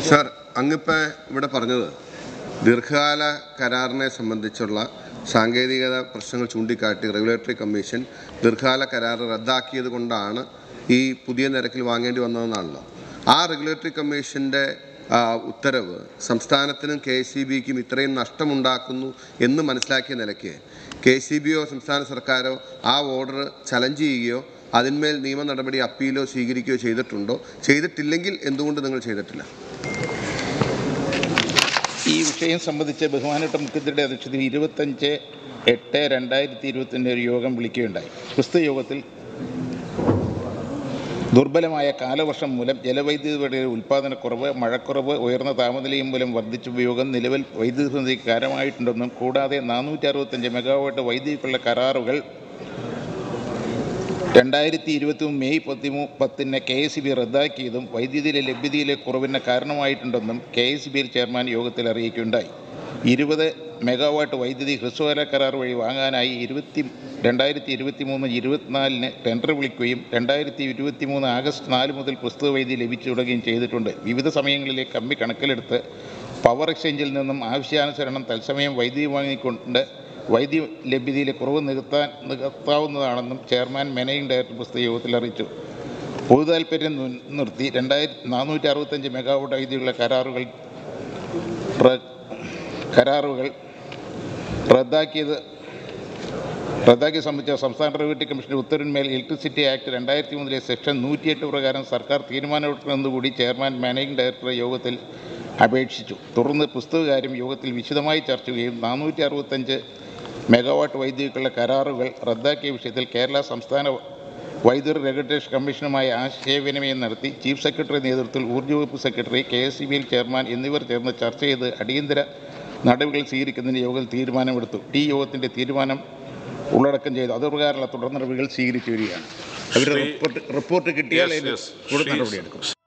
Sir അങ്ങിപ്പോൾ ഇവിടെ പറഞ്ഞത് ദീർഘകാല കരാറിനെ സംബന്ധിച്ചുള്ള സാങ്കേതികത പ്രശ്നങ്ങൾ ചൂണ്ടിക്കാട്ടി റെഗുലേറ്ററി കമ്മീഷൻ ദീർഘകാല കരാർ റദ്ദാക്കിയത് കൊണ്ടാണ് ഈ പുതിയ നിരക്കിൽ വാങ്ങേണ്ടി വന്നതെന്നാണല്ലോ ആ റെഗുലേറ്ററി കമ്മീഷൻ്റെ ആ, ഉത്തരവ് സംസ്ഥാനത്തിനും കെ സി ബിക്കും ഇത്രയും നഷ്ടമുണ്ടാക്കുന്നു എന്ന് മനസ്സിലാക്കിയ നിലയ്ക്ക് കെ സി ബിയോ സംസ്ഥാന സർക്കാരോ ആ ഓർഡർ ചലഞ്ച് ചെയ്യുകയോ അതിന്മേൽ നിയമ നടപടി അപ്പീലോ സ്വീകരിക്കുകയോ ചെയ്തിട്ടുണ്ടോ ചെയ്തിട്ടില്ലെങ്കിൽ എന്തുകൊണ്ട് നിങ്ങൾ ചെയ്തിട്ടില്ല ഈ വിഷയം സംബന്ധിച്ച് ബഹുമാനപ്പെട്ട മുഖ്യമന്ത്രിയുടെ അധ്യക്ഷതയിൽ ഇരുപത്തഞ്ച് എട്ട് രണ്ടായിരത്തി ഇരുപത്തിൻ്റെ ഒരു യോഗം വിളിക്കുകയുണ്ടായി പ്രസ്തുത യോഗത്തിൽ ദുർബലമായ കാലവർഷം മൂലം ജലവൈദ്യുതിയുടെ ഉൽപ്പാദനക്കുറവ് മഴക്കുറവ് ഉയർന്ന താപനിലയും മൂലം വർദ്ധിച്ച ഉപയോഗം നിലവിൽ വൈദ്യുതി സന്ധിക്ക് കാരമായിട്ടുണ്ടെന്നും കൂടാതെ നാനൂറ്റി അറുപത്തഞ്ച് മെഗാവാട്ട് വൈദ്യുതിക്കുള്ള കരാറുകൾ രണ്ടായിരത്തി ഇരുപത്തി മെയ് പത്തിമൂ പത്തിന് കെ എസ് ബി റദ്ദാക്കിയതും വൈദ്യുതിയിലെ ലഭ്യതയിലെ കുറവിന് കാരണമായിട്ടുണ്ടെന്നും കെ എസ് ബി ചെയർമാൻ യോഗത്തിൽ അറിയിക്കുകയുണ്ടായി ഇരുപത് മെഗാവാട്ട് വൈദ്യുതി ഹ്രസ്വകാല കരാർ വഴി വാങ്ങാനായി ഇരുപത്തി രണ്ടായിരത്തി ഇരുപത്തി മൂന്ന് ഇരുപത്തിനാലിന് ടെൻഡർ വിളിക്കുകയും രണ്ടായിരത്തി ഇരുപത്തി മൂന്ന് ആഗസ്റ്റ് നാല് മുതൽ പ്രസ്തുത വൈദ്യുതി ലഭിച്ചു തുടങ്ങുകയും ചെയ്തിട്ടുണ്ട് വിവിധ സമയങ്ങളിലെ കമ്പി കണക്കിലെടുത്ത് പവർ എക്സ്ചേഞ്ചിൽ നിന്നും ആവശ്യാനുസരണം തത്സമയം വൈദ്യുതി വാങ്ങിക്കൊണ്ട് വൈദ്യുതി ലഭ്യതയിലെ കുറവ് നികത്താൻ നികത്താവുന്നതാണെന്നും ചെയർമാൻ മാനേജിംഗ് ഡയറക്ടർ പ്രസ്തുത യോഗത്തിൽ അറിയിച്ചു പൊതു താൽപ്പര്യം മുൻനിർത്തി രണ്ടായിരത്തി നാനൂറ്റി അറുപത്തഞ്ച് മെഗാവാട്ട് വൈദ്യുതിയുള്ള കരാറുകൾ റ- കരാറുകൾ റദ്ദാക്കിയത് റദ്ദാക്കിയ സംബന്ധിച്ച സംസ്ഥാന റെഗുലേറ്ററി കമ്മീഷന്റെ ഉത്തരവിന്മേൽ ഇലക്ട്രിസിറ്റി ആക്ട് രണ്ടായിരത്തി മൂന്നിലെ സെക്ഷൻ നൂറ്റിയെട്ട് പ്രകാരം സർക്കാർ തീരുമാനമെടുക്കണമെന്നുകൂടി ചെയർമാൻ മാനേജിംഗ് ഡയറക്ടർ യോഗത്തിൽ അപേക്ഷിച്ചു തുടർന്ന് പുസ്തകകാര്യം യോഗത്തിൽ വിശദമായി ചർച്ച ചെയ്യുകയും നാനൂറ്റി അറുപത്തഞ്ച് മെഗാവാട്ട് വൈദ്യുതിക്കുള്ള കരാറുകൾ റദ്ദാക്കിയ വിഷയത്തിൽ കേരള സംസ്ഥാന വൈദ്യുതി റെഗുലേറ്ററി കമ്മീഷനുമായി ആശയവിനിമയം നടത്തി ചീഫ് സെക്രട്ടറി നേതൃത്വത്തിൽ ഊർജ്ജ വകുപ്പ് secretary K S C B L chairman എന്നിവർ ചേർന്ന് ചർച്ച ചെയ്ത് അടിയന്തര നടപടികൾ സ്വീകരിക്കുന്നതിന് യോഗത്തിൽ തീരുമാനമെടുത്തു ഈ യോഗത്തിൻ്റെ തീരുമാനം ഉള്ളടക്കം ചെയ്ത് അതുപ്രകാരമുള്ള തുടർ നടപടികൾ സ്വീകരിച്ചു വരികയാണ് അവർ റിപ്പോർട്ട് റിപ്പോർട്ട് കിട്ടിയാൽ Yes, അതിന് yes. കൂടുതൽ Please. നടപടിയെടുക്കും